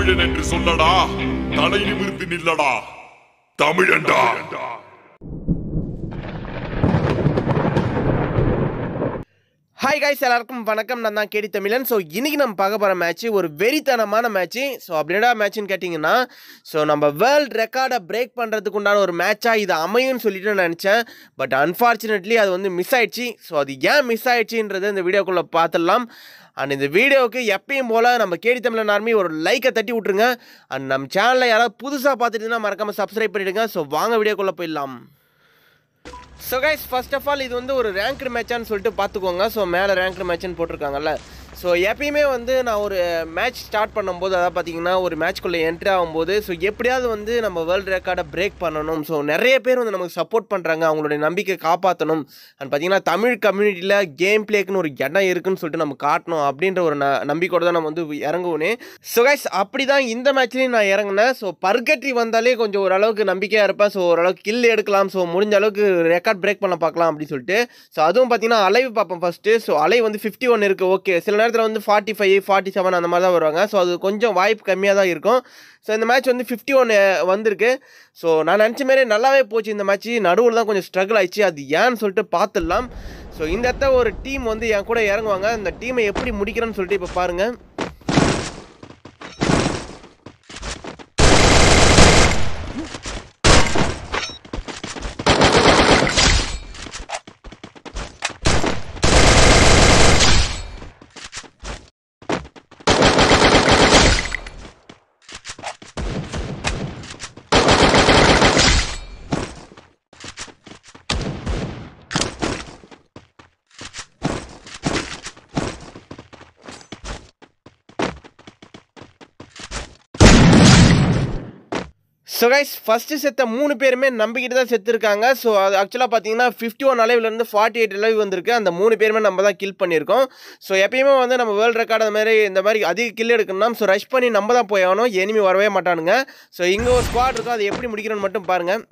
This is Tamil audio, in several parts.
தமிழன் என்று சொல்லடா தலை நிமிர்ந்து நில்லடா தமிழன்டா ஹாய் காய்ஸ் எல்லாருக்கும் வணக்கம் நான் தான் கேடி தமிழன் ஸோ இன்னைக்கு நம்ம பார்க்க போகிற மேட்ச் ஒரு வெறித்தனமான மேட்ச்சு ஸோ அப்படின்னா மேட்ச்னு கேட்டிங்கன்னா ஸோ நம்ம வேர்ல்ட் ரெக்கார்டை பிரேக் பண்ணுறதுக்கு உண்டான ஒரு மேட்சாக இது அமையும்னு சொல்லிட்டு நான் நினச்சேன் பட் அன்ஃபார்ச்சுனேட்லி அது வந்து மிஸ் ஆயிடுச்சு ஸோ அது ஏன் மிஸ் ஆயிடுச்சுன்றது இந்த வீடியோக்குள்ளே பார்த்துடலாம் அண்ட் இந்த வீடியோவுக்கு எப்பயும் போல் நம்ம கேடி தமிழன் ஆர்மி ஒரு லைக்கை தட்டி விட்ருங்க அண்ட் நம்ம சேனலில் யாராவது புதுசாக பார்த்துட்டுனா மறக்காமல் சப்ஸ்கிரைப் பண்ணிவிடுங்க ஸோ வாங்க வீடியோக்குள்ளே போயிடலாம் so guys first of all இது வந்து ஒரு ரேங்க்டு மேட்சான்னு சொல்லிட்டு பார்த்துக்கோங்க ஸோ மேலே ரேங்க்டு மேட்ச்னு போட்டிருக்காங்கல்ல ஸோ எப்பயுமே வந்து நான் ஒரு மேட்ச் ஸ்டார்ட் பண்ணும்போது அதாவது பார்த்தீங்கன்னா ஒரு மேட்ச்குள்ளே என்ட்ரி ஆகும்போது ஸோ எப்படியாவது வந்து நம்ம வேர்ல்டு ரெக்கார்டை பிரேக் பண்ணணும் ஸோ நிறைய பேர் வந்து நமக்கு சப்போர்ட் பண்ணுறாங்க அவங்களுடைய நம்பிக்கை காப்பாற்றணும் அண்ட் பார்த்தீங்கன்னா தமிழ் கம்யூனிட்டியில் கேம் பிளேக்குன்னு ஒரு இடம் இருக்குன்னு சொல்லிட்டு நம்ம காட்டணும் அப்படின்ற ஒரு ந நம்பிக்கையோட தான் நம்ம வந்து இறங்குவோனே ஸோ கைஸ் அப்படி தான் இந்த மேட்ச்லேயும் நான் இறங்கினேன் ஸோ பர்கட்ரி வந்தாலே கொஞ்சம் ஓரளவுக்கு நம்பிக்கையாக இருப்பேன் ஸோ ஓரளவுக்கு கில் எடுக்கலாம் ஸோ முடிஞ்ச அளவுக்கு ரெக்கார்ட் பிரேக் பண்ண பார்க்கலாம் அப்படின்னு சொல்லிட்டு ஸோ அதுவும் பார்த்தீங்கன்னா அலைவ் பார்ப்பேன் ஃபஸ்ட்டு ஸோ அலை வந்து ஃபிஃப்டி ஒன் இருக்குது ஓகே சில நேரத்தில் வந்து ஃபார்ட்டி ஃபைவ் ஃபார்ட்டி செவன் அந்த மாதிரி தான் வருவாங்க ஸோ அது கொஞ்சம் வாய்ப்பு கம்மியாக தான் இருக்கும் ஸோ இந்த மேட்ச் வந்து ஃபிஃப்டி ஒன் வந்திருக்கு ஸோ நான் நினச்ச மாரி நல்லாவே போச்சு இந்த மேட்ச் நடுவில் தான் கொஞ்சம் ஸ்ட்ரகிள் ஆயிடுச்சு அது ஏன்னு சொல்லிட்டு பார்த்துடலாம் ஸோ இந்த இடத்த ஒரு டீம் வந்து என் கூட இறங்குவாங்க இந்த டீமை எப்படி முடிக்கிறேன்னு சொல்லிட்டு இப்போ பாருங்கள் ஸோ கைஸ் ஃபஸ்ட்டு செத்த மூணு பேருமே நம்பிக்கிட்டு தான் செத்துருக்காங்க ஸோ அது ஆக்சுவலாக பார்த்தீங்கன்னா ஃபிஃப்டி ஒன் அலைவ்லேருந்து ஃபார்ட்டி எயிட் அலைவ் வந்திருக்கு அந்த மூணு பேருமே நம்ம தான் கில் பண்ணியிருக்கோம் ஸோ எப்பயுமே வந்து நம்ம வேர்ல்டு ரெக்கார்டு அந்த மாதிரி இந்த மாதிரி அதிக கில் எடுக்கணும்னா ஸோ ரஷ் பண்ணி நம்ம தான் போய் ஆகணும் எனிமி வரவே மாட்டானுங்க ஸோ இங்கே ஒரு ஸ்குவாட் இருக்கும் அது எப்படி முடிக்கிறோன்னு மட்டும் பாருங்கள்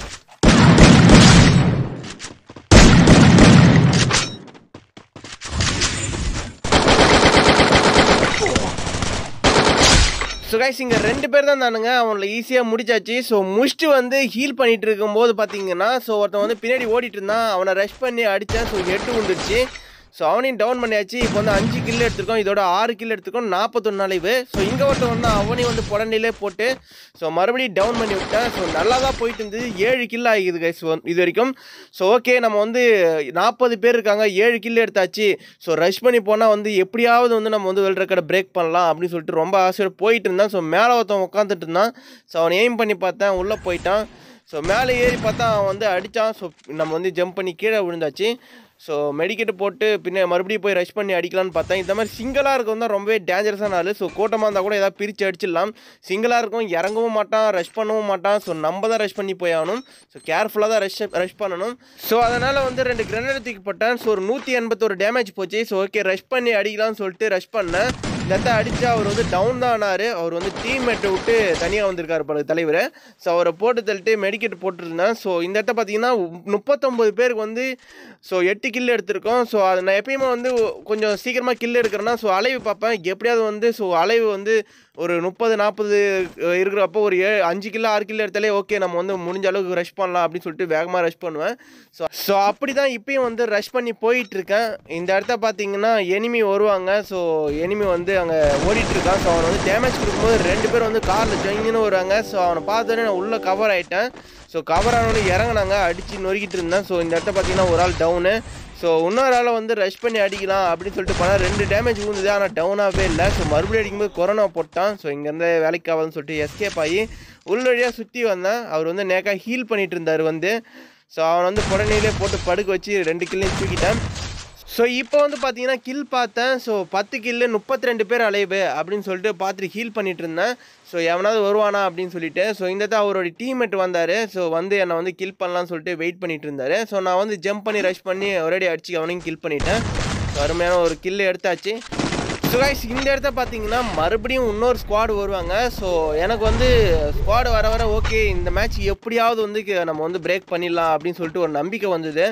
ஸோ கைஸ் இங்கே ரெண்டு பேர் தான் தானுங்க அவங்கள ஈஸியாக முடிச்சாச்சு ஸோ முடிச்சுட்டு வந்து ஹீல் பண்ணிட்டு இருக்கும்போது பார்த்தீங்கன்னா ஸோ ஒருத்தன் வந்து பின்னாடி ஓடிட்டு இருந்தான் அவனை ரஷ் பண்ணி அடித்தேன் ஸோ ஹெட்டு விழுந்துருச்சு ஸோ அவனையும் டவுன் பண்ணியாச்சு இப்போ வந்து அஞ்சு கில் எடுத்திருக்கோம் இதோட ஆறு கில் எடுத்திருக்கோம் நாற்பத்தொன்று அலைவு ஸோ இங்கே ஒருத்தன் வந்து அவனையும் வந்து புடண்டிலே போட்டு ஸோ மறுபடியும் டவுன் பண்ணி விட்டேன் ஸோ நல்லா தான் போயிட்டு இருந்தது ஏழு கில் ஆகிது கைஸ் இது வரைக்கும் ஸோ ஓகே நம்ம வந்து நாற்பது பேர் இருக்காங்க ஏழு கில் எடுத்தாச்சு ஸோ ரஷ் பண்ணி போனால் வந்து எப்படியாவது வந்து நம்ம வந்து வேர்ல்டு ரெக்கார்டை பிரேக் பண்ணலாம் அப்படின்னு சொல்லிட்டு ரொம்ப ஆசையோடு போயிட்டு இருந்தான் ஸோ மேலே ஒருத்தன் உட்காந்துட்டு இருந்தான் ஸோ அவனை எய்ம் பண்ணி பார்த்தேன் உள்ளே போயிட்டான் ஸோ மேலே ஏறி பார்த்தா அவன் வந்து அடித்தான் ஸோ நம்ம வந்து ஜம்ப் பண்ணி கீழே விழுந்தாச்சு ஸோ மெடிக்கெட்டு போட்டு பின்ன மறுபடியும் போய் ரஷ் பண்ணி அடிக்கலாம்னு பார்த்தேன் இந்த மாதிரி சிங்கிளாக இருக்கும் தான் ரொம்பவே டேஞ்சரஸான ஆள் ஸோ கூட்டமாக இருந்தால் கூட ஏதாவது பிரித்து அடிச்சிடலாம் சிங்கிளாக இருக்கும் இறங்கவும் மாட்டான் ரஷ் பண்ணவும் மாட்டான் ஸோ நம்ம தான் ரஷ் பண்ணி போய் ஆகணும் ஸோ கேர்ஃபுல்லாக தான் ரஷ் ரஷ் பண்ணணும் ஸோ அதனால் வந்து ரெண்டு கிரனேட் தூக்கி போட்டேன் ஸோ ஒரு நூற்றி எண்பத்தொரு டேமேஜ் போச்சு ஸோ ஓகே ரஷ் பண்ணி அடிக்கலாம்னு சொல்லிட்டு ரஷ் பண்ணேன் இந்த இடத்த அடித்து அவர் வந்து டவுன் தான் ஆனார் அவர் வந்து டீம்மேட்டை விட்டு தனியாக வந்திருக்காரு பல தலைவர் ஸோ அவரை போட்டு தள்ளிட்டு மெடிக்கெட் போட்டிருந்தேன் ஸோ இந்த இடத்த பார்த்தீங்கன்னா முப்பத்தொம்பது பேருக்கு வந்து ஸோ எட்டு கில் எடுத்திருக்கோம் ஸோ அது நான் எப்பயுமே வந்து கொஞ்சம் சீக்கிரமாக கில் எடுக்கிறேன்னா ஸோ அலைவு பார்ப்பேன் எப்படியாவது வந்து ஸோ அலைவு வந்து ஒரு முப்பது நாற்பது இருக்கிறப்போ ஒரு ஏழு அஞ்சு கிலோ ஆறு கிலோ எடுத்தாலே ஓகே நம்ம வந்து முடிஞ்ச அளவுக்கு ரஷ் பண்ணலாம் அப்படின்னு சொல்லிட்டு வேகமாக ரஷ் பண்ணுவேன் ஸோ ஸோ அப்படி தான் இப்பயும் வந்து ரஷ் பண்ணி போயிட்டுருக்கேன் இந்த இடத்த பார்த்தீங்கன்னா எனிமி வருவாங்க ஸோ எனிமி வந்து அங்கே ஓடிட்டுருக்கான் ஸோ அவனை வந்து டேமேஜ் கொடுக்கும்போது ரெண்டு பேர் வந்து காரில் ஜொயின்னு வருவாங்க ஸோ அவனை பார்த்தோன்னே நான் உள்ளே கவர் ஆகிட்டேன் ஸோ கவர் ஆனவனு இறங்கினாங்க அடித்து நொறுக்கிட்டு இருந்தேன் ஸோ இந்த இடத்த பார்த்தீங்கன்னா ஒரு ஆள் டவுனு ஸோ இன்னொரு ஆளை வந்து ரஷ் பண்ணி அடிக்கலாம் அப்படின்னு சொல்லிட்டு போனால் ரெண்டு டேமேஜ் விழுந்தது ஆனால் டவுனாகவே இல்லை ஸோ மறுபடியும் அடிக்கும்போது கொரோனா போட்டான் ஸோ இங்கேருந்து வேலைக்கு ஆகாதுன்னு சொல்லிட்டு எஸ்கேப் ஆகி உள் வழியாக சுற்றி வந்தேன் அவர் வந்து நேக்காக ஹீல் பண்ணிட்டு இருந்தார் வந்து ஸோ அவனை வந்து புடனையிலே போட்டு படுக்க வச்சு ரெண்டு கில்லையும் தூக்கிட்டேன் ஸோ இப்போ வந்து பார்த்தீங்கன்னா கில் பார்த்தேன் ஸோ பத்து கில்லு முப்பத்தி ரெண்டு பேர் அலைவு அப்படின்னு சொல்லிட்டு பார்த்துட்டு ஹீல் பண்ணிட்டு இருந்தேன் ஸோ எவனாவது வருவானா அப்படின்னு சொல்லிட்டு ஸோ இந்த தான் அவரோட டீம்மேட் வந்தார் ஸோ வந்து என்னை வந்து கில் பண்ணலாம்னு சொல்லிட்டு வெயிட் பண்ணிட்டு இருந்தார் ஸோ நான் வந்து ஜம்ப் பண்ணி ரஷ் பண்ணி ஒரேடி அடிச்சு அவனையும் கில் பண்ணிட்டேன் ஸோ அருமையான ஒரு கில் எடுத்தாச்சு ஸோ கைஸ் இந்த இடத்த பார்த்தீங்கன்னா மறுபடியும் இன்னொரு ஸ்குவாடு வருவாங்க ஸோ எனக்கு வந்து ஸ்குவாடு வர வர ஓகே இந்த மேட்ச் எப்படியாவது வந்து க- நம்ம வந்து பிரேக் பண்ணிடலாம் அப்படின்னு சொல்லிட்டு ஒரு நம்பிக்கை வந்தது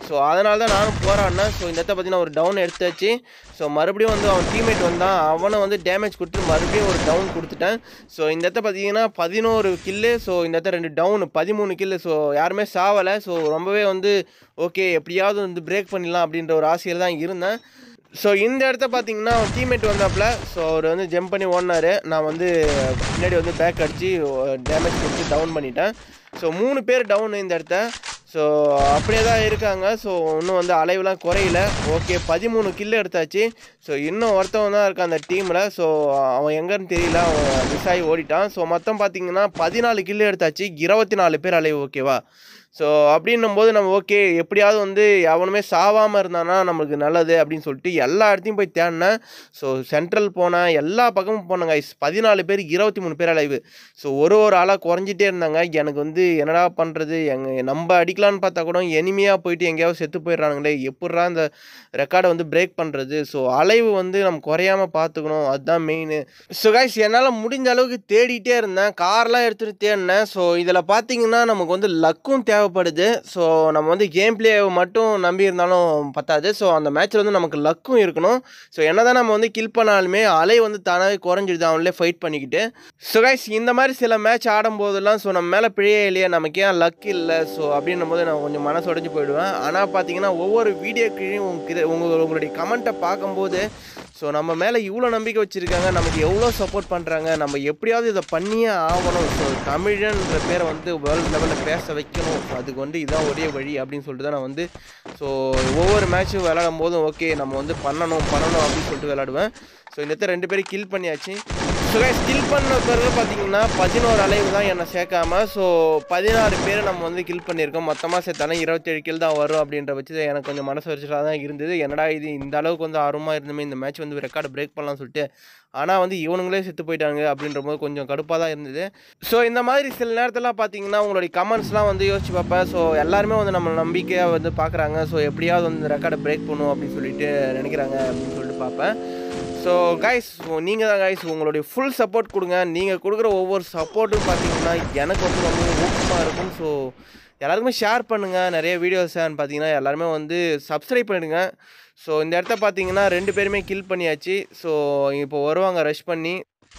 ஸோ அதனால தான் நானும் போராடினேன் ஸோ இந்த இடத்த பார்த்தீங்கன்னா ஒரு டவுன் எடுத்தாச்சு ஸோ மறுபடியும் வந்து அவன் டீம்மேட் வந்தான் அவனை வந்து டேமேஜ் கொடுத்து மறுபடியும் ஒரு டவுன் கொடுத்துட்டேன் ஸோ இந்த இடத்த பார்த்தீங்கன்னா பதினோரு கில்லு ஸோ இந்த இடத்த ரெண்டு டவுன் பதிமூணு கில்லு ஸோ யாருமே சாவலை ஸோ ரொம்பவே வந்து ஓகே எப்படியாவது வந்து பிரேக் பண்ணிடலாம் அப்படின்ற ஒரு ஆசையில் தான் இருந்தேன் ஸோ இந்த இடத்த பார்த்தீங்கன்னா அவன் டீம்மேட் வந்தாப்புல ஸோ அவர் வந்து ஜம்ப் பண்ணி ஓடினாரு நான் வந்து பின்னாடி வந்து பேக் அடித்து டேமேஜ் கொடுத்து டவுன் பண்ணிட்டேன் ஸோ மூணு பேர் டவுன் இந்த இடத்த ஸோ அப்படியே தான் இருக்காங்க ஸோ இன்னும் வந்து அலைவுலாம் குறையல ஓகே பதிமூணு கில்லு எடுத்தாச்சு ஸோ இன்னும் ஒருத்தவன் தான் இருக்கான் அந்த டீமில் ஸோ அவன் எங்கன்னு தெரியல அவன் மிஸ் ஆகி ஓடிட்டான் ஸோ மொத்தம் பார்த்தீங்கன்னா பதினாலு கில்லு எடுத்தாச்சு இருபத்தி நாலு பேர் அலைவு ஓகேவா ஸோ அப்படின்னும் போது நம்ம ஓகே எப்படியாவது வந்து எவனுமே சாவாமல் இருந்தானா நம்மளுக்கு நல்லது அப்படின்னு சொல்லிட்டு எல்லா இடத்தையும் போய் தேடினேன் ஸோ சென்ட்ரல் போனேன் எல்லா பக்கமும் போனேங்க பதினாலு பேர் இருபத்தி மூணு பேர் அலைவு ஸோ ஒரு ஒரு ஆளாக குறைஞ்சிட்டே இருந்தாங்க எனக்கு வந்து என்னடா பண்ணுறது எங்க நம்ம அடிக்கலான்னு பார்த்தா கூட எனிமையாக போயிட்டு எங்கேயாவது செத்து போயிடுறானுங்களே எப்பட்றா இந்த ரெக்கார்டை வந்து பிரேக் பண்ணுறது ஸோ அலைவு வந்து நம்ம குறையாம பார்த்துக்கணும் அதுதான் மெயின் ஸோ கைஸ் என்னால் முடிஞ்ச அளவுக்கு தேடிட்டே இருந்தேன் கார்லாம் எடுத்துகிட்டு தேடினேன் ஸோ இதில் பார்த்தீங்கன்னா நமக்கு வந்து லக்கும் தேவைப்படுது ஸோ நம்ம வந்து கேம் பிளே மட்டும் நம்பி இருந்தாலும் பத்தாது ஸோ அந்த மேட்ச்சில் வந்து நமக்கு லக்கும் இருக்கணும் ஸோ என்னதான் நம்ம வந்து கில் பண்ணாலுமே அலை வந்து தானாகவே குறைஞ்சிடுது அவங்களே ஃபைட் பண்ணிக்கிட்டு ஸோ கைஸ் இந்த மாதிரி சில மேட்ச் ஆடும்போதெல்லாம் ஸோ நம்ம மேலே பிழையே இல்லையா நமக்கு ஏன் லக் இல்லை ஸோ அப்படின்னும் போது நான் கொஞ்சம் மனசு உடஞ்சி போயிடுவேன் ஆனால் பார்த்தீங்கன்னா ஒவ்வொரு வீடியோ கீழே உங்க உங்க- உங்களுடைய கமெண்ட்டை பார்க்கும்போது ஸோ நம்ம மேலே இவ்வளோ நம்பிக்கை வச்சுருக்காங்க நமக்கு எவ்வளோ சப்போர்ட் பண்ணுறாங்க நம்ம எப்படியாவது இதை பண்ணியே ஆகணும் ஸோ தமிழன்ற பேரை வந்து வேர்ல்டு லெவலில் பேச வைக்கணும் So அதுக்கு வந்து இதான் ஒரே வழி அப்படின்னு சொல்லிட்டு தான் நான் வந்து ஸோ ஒவ்வொரு மேட்ச்சும் விளையாடும் போதும் ஓகே நம்ம வந்து பண்ணணும் பண்ணணும் அப்படின்னு சொல்லிட்டு விளையாடுவேன் ஸோ இந்த இடத்துல ரெண்டு பேரும் கில் பண்ணியாச்சு ஸோ கில் பண்ண பிறகு பார்த்தீங்கன்னா பதினோரு அலைவு தான் என்னை சேர்க்காம ஸோ பதினாறு பேரை நம்ம வந்து கில் பண்ணியிருக்கோம் மொத்தமாக சேர்த்தாலும் இருபத்தேழு கில் தான் வரும் அப்படின்ற பட்சத்தில் எனக்கு கொஞ்சம் மனசு வச்சுட்டா தான் இருந்தது என்னடா இது இந்த அளவுக்கு வந்து ஆர்வமாக இருந்துமே இந்த மேட்ச் வந்து ரெக்கார்டு பிரேக் பண்ணலாம்னு சொல்லிட்டு ஆனால் வந்து இவனுங்களே செத்து போயிட்டாங்க அப்படின்ற போது கொஞ்சம் கடுப்பாக தான் இருந்தது ஸோ இந்த மாதிரி சில நேரத்தில் பார்த்தீங்கன்னா உங்களுடைய கமெண்ட்ஸ்லாம் வந்து யோசிச்சு பார்ப்பேன் ஸோ எல்லாருமே வந்து நம்ம நம்பிக்கையாக வந்து பார்க்குறாங்க ஸோ எப்படியாவது வந்து ரெக்கார்டை பிரேக் பண்ணும் அப்படின்னு சொல்லிட்டு நினைக்கிறாங்க அப்படின்னு சொல்லிட்டு பார்ப்பேன் ஸோ கைஸ் நீங்கள் தான் கைஸ் உங்களுடைய ஃபுல் சப்போர்ட் கொடுங்க நீங்கள் கொடுக்குற ஒவ்வொரு சப்போர்ட்டும் பார்த்தீங்கன்னா எனக்கு வந்து ரொம்ப ஊக்கமாக இருக்கும் ஸோ எல்லாருக்குமே ஷேர் பண்ணுங்கள் நிறைய வீடியோஸ் பார்த்தீங்கன்னா எல்லாருமே வந்து சப்ஸ்கிரைப் பண்ணிடுங்க ஸோ இந்த இடத்த பார்த்தீங்கன்னா ரெண்டு பேருமே கில் பண்ணியாச்சு ஸோ இப்போ வருவாங்க ரஷ் பண்ணி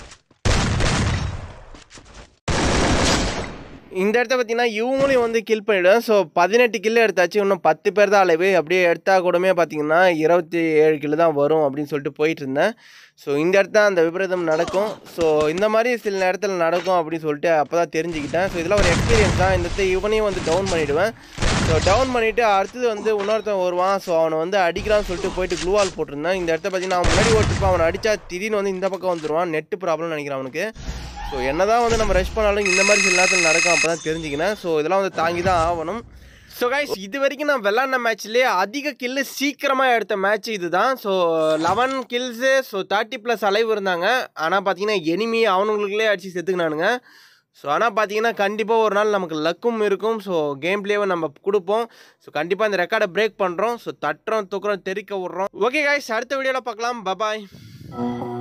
இந்த இடத்த பார்த்தீங்கன்னா இவங்களையும் வந்து கில் பண்ணிவிடுவேன் ஸோ பதினெட்டு கில் எடுத்தாச்சு இன்னும் பத்து பேர் தான் அளவு அப்படியே எடுத்தா கூடமே பார்த்தீங்கன்னா இருபத்தி ஏழு கிலோ தான் வரும் அப்படின்னு சொல்லிட்டு போயிட்டு இருந்தேன் ஸோ இந்த இடத்த அந்த விபரீதம் நடக்கும் ஸோ இந்த மாதிரி சில நேரத்தில் நடக்கும் அப்படின்னு சொல்லிட்டு அப்போ தான் தெரிஞ்சுக்கிட்டேன் ஸோ இதெல்லாம் ஒரு எக்ஸ்பீரியன்ஸ் தான் இந்த இடத்த இவனையும் வந்து டவுன் பண்ணிவிடுவேன் ஸோ டவுன் பண்ணிவிட்டு அடுத்தது வந்து இன்னொருத்தன் வருவான் ஸோ அவனை வந்து அடிக்கலாம்னு சொல்லிட்டு போயிட்டு க்ளூவால் போட்டிருந்தேன் இந்த இடத்த பார்த்தீங்கன்னா அவன் முன்னாடி ஓட்டுப்பான் அவனை அடித்தா திடீர்னு வந்து இந்த பக்கம் வந்துடுவான் நெட்டு ப்ராப்ளம் நினைக்கிறேன் அவனுக்கு ஸோ என்னதான் வந்து நம்ம ரஷ் பண்ணாலும் இந்த மாதிரி சில நேரத்தில் நடக்கும் அப்போ தான் தெரிஞ்சுக்கினேன் ஸோ இதெல்லாம் வந்து தாங்கி தான் ஆகணும் ஸோ கைஸ் இது வரைக்கும் நான் விளாட்ன மேட்ச்லேயே அதிக கில்லு சீக்கிரமாக எடுத்த மேட்ச் இதுதான் so eleven kills so thirty plus alive இருந்தாங்க ஆனால் பார்த்தீங்கன்னா எனிமி அவனுங்களுக்குள்ளே அடித்து செத்துக்கினானுங்க ஸோ ஆனால் பார்த்தீங்கன்னா கண்டிப்பாக ஒரு நாள் நமக்கு லக்கும் இருக்கும் ஸோ கேம் பிளேவை நம்ம கொடுப்போம் ஸோ கண்டிப்பாக இந்த ரெக்கார்டை பிரேக் பண்ணுறோம் ஸோ தட்டுறோம் தூக்குறோம் தெறிக்க விட்றோம் ஓகே கைஸ் அடுத்த வீடியோவில் பார்க்கலாம் பபாய்